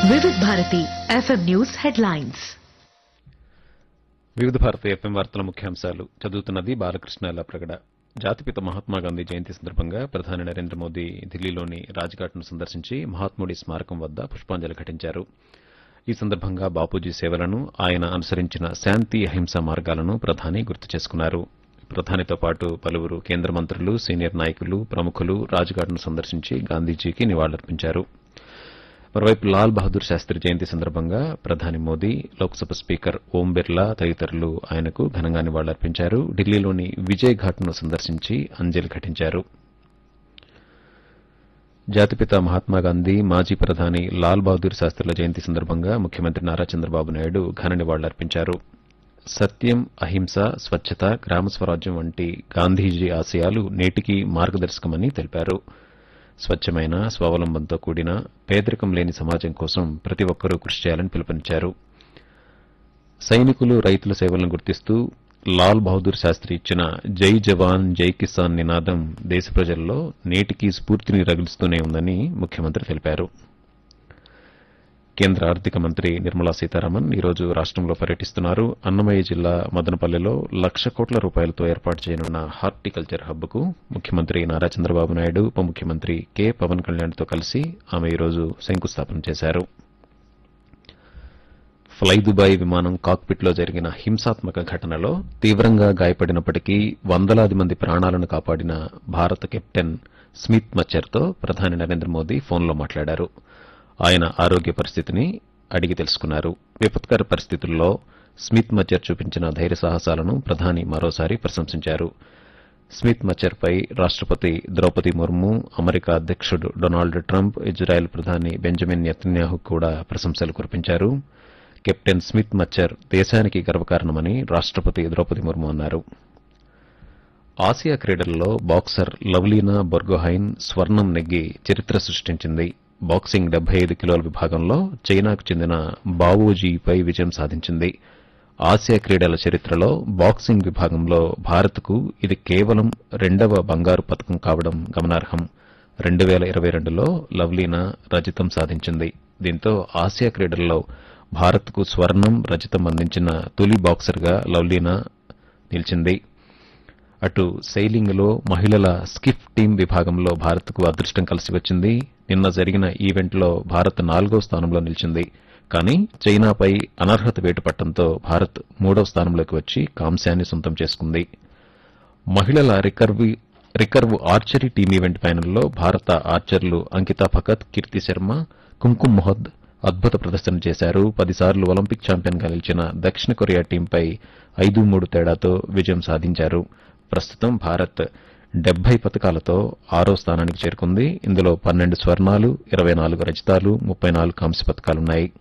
Vividh Bharati FM news headlines Vividha Bharati FM వార్తల ముఖ్యాంశాలు చదువుతున్నది బాలకృష్ణ ప్రగడ జాతిపిత మహాత్మా గాంధీ జయంతి సందర్భంగా ప్రధాని నరేంద్ర మోదీ ఢిల్లీలోని రాజ్ఘాట్ను సందర్శించి మహాత్ముడి స్మారకం వద్ద పుష్పాంజలి ఘటించారు ఈ సందర్భంగా బాపూజీ సేవలను ఆయన అనుసరించిన శాంతి అహింస మార్గాలను ప్రధాని గుర్తు చేసుకున్నారు ప్రధానితో పాటు పలువురు కేంద్ర మంత్రులు సీనియర్ నాయకులు ప్రముఖులు రాజ్ఘాట్ను సందర్శించి గాంధీజీకి నివాళులర్పించారు మరోవైపు లాల్ బహదూర్ శాస్త్రి జయంతి సందర్భంగా ప్రధాని మోదీ లోక్సభ స్పీకర్ ఓం బిర్లా తదితరులు ఆయనకు ఘనంగా నివాళులర్పించారు ఢిల్లీలోని విజయ్ ఘాట్ను సందర్శించి అంజలి ఘటించారు జాతిపిత మహాత్మాగాంధీ మాజీ ప్రధాని లాల్ బహదూర్ శాస్త్రుల జయంతి సందర్భంగా ముఖ్యమంత్రి నారా చంద్రబాబు నాయుడు ఘన నివాళులర్పించారు సత్యం అహింస స్వచ్ఛత గ్రామ స్వరాజ్యం వంటి గాంధీజీ ఆశయాలు నేటికి మార్గదర్శకమని తెలిపారు స్వచ్ఛమైన స్వావలంబనతో కూడిన పేదరికం లేని సమాజం కోసం ప్రతి ఒక్కరూ కృషి చేయాలని పిలుపునిచ్చారు సైనికులు రైతుల సేవలను గుర్తిస్తూ లాల్ బహదూర్ శాస్త్రి ఇచ్చిన జై జవాన్ జై కిసాన్ నినాదం దేశ ప్రజల్లో నేటికి స్ఫూర్తిని రగిలిస్తూనే ఉందని ముఖ్యమంత్రి తెలిపారు కేంద్ర ఆర్థిక మంత్రి నిర్మలా సీతారామన్ ఈరోజు రాష్ట్రంలో పర్యటిస్తున్నారు అన్నమయ్య జిల్లా మదనపల్లెలో లక్ష కోట్ల రూపాయలతో ఏర్పాటు చేయనున్న హార్టికల్చర్ హబ్కు ముఖ్యమంత్రి నారా చంద్రబాబు నాయుడు ఉప ముఖ్యమంత్రి కె పవన్ కళ్యాణ్తో కలిసి ఆమె ఈరోజు శంకుస్థాపన చేశారు ఫ్లై దుబాయ్ విమానం కాక్పిట్లో జరిగిన హింసాత్మక ఘటనలో తీవ్రంగా గాయపడినప్పటికీ వందలాది మంది ప్రాణాలను కాపాడిన భారత కెప్టెన్ స్మిత్ మచ్చర్తో ప్రధాని నరేంద్ర మోదీ ఫోన్లో మాట్లాడారు ఆయన ఆరోగ్య పరిస్థితిని అడిగి తెలుసుకున్నారు విపత్కర పరిస్థితుల్లో స్మిత్ మచ్చర్ చూపించిన ధైర్య సాహసాలను ప్రధాని మరోసారి ప్రశంసించారు స్మిత్ మచ్చర్పై రాష్టపతి ద్రౌపది ముర్ము అమెరికా అధ్యక్షుడు డొనాల్డ్ ట్రంప్ ఇజ్రాయెల్ ప్రధాని బెంజమిన్ నెతన్యాహు కూడా ప్రశంసలు కురిపించారు కెప్టెన్ స్మిత్ మచ్చర్ దేశానికి గర్వకారణమని రాష్టపతి ద్రౌపది ముర్ము అన్నారు ఆసియా క్రీడల్లో బాక్సర్ లవ్లీనా బొర్గోహైన్ స్వర్ణం నెగ్గి చరిత్ర సృష్టించింది బాక్సింగ్ డెబ్బై ఐదు కిలోల విభాగంలో చైనాకు చెందిన బావోజీపై విజయం సాధించింది ఆసియా క్రీడల చరిత్రలో బాక్సింగ్ విభాగంలో భారత్కు ఇది కేవలం రెండవ బంగారు పథకం కావడం గమనార్హం రెండు వేల ఇరవై రెండులో లవ్లీనా రజతం సాధించింది దీంతో ఆసియా క్రీడల్లో భారత్కు స్వర్ణం రజతం అందించిన తొలి బాక్సర్గా లవ్లీనా నిలిచింది అటు సైలింగ్లో మహిళల స్కిఫ్ టీం విభాగంలో భారత్కు అదృష్టం కలిసి వచ్చింది నిన్న జరిగిన ఈవెంట్లో భారత్ నాలుగో స్థానంలో నిలిచింది కానీ చైనాపై అనర్హత వేటు పట్టడంతో భారత్ మూడవ స్థానంలోకి వచ్చి కాంస్యాన్ని సొంతం చేసుకుంది మహిళల recurve recurve archery team event ఫైనల్లో భారత ఆర్చర్లు అంకితా భగత్ కీర్తి శర్మ కుంకుమ్ మొహద్ అద్భుత ప్రదర్శన చేశారు పదిసార్లు ఒలింపిక్ ఛాంపియన్గా నిలిచిన దక్షిణ కొరియా టీంపై ఐదు మూడు తేడాతో విజయం సాధించారు ప్రస్తుతం భారత్ డెబ్బై పథకాలతో ఆరో స్థానానికి చేరుకుంది ఇందులో పన్నెండు స్వర్ణాలు ఇరవై నాలుగు రజతాలు ముప్పై నాలుగు కాంస్య పథకాలున్నాయి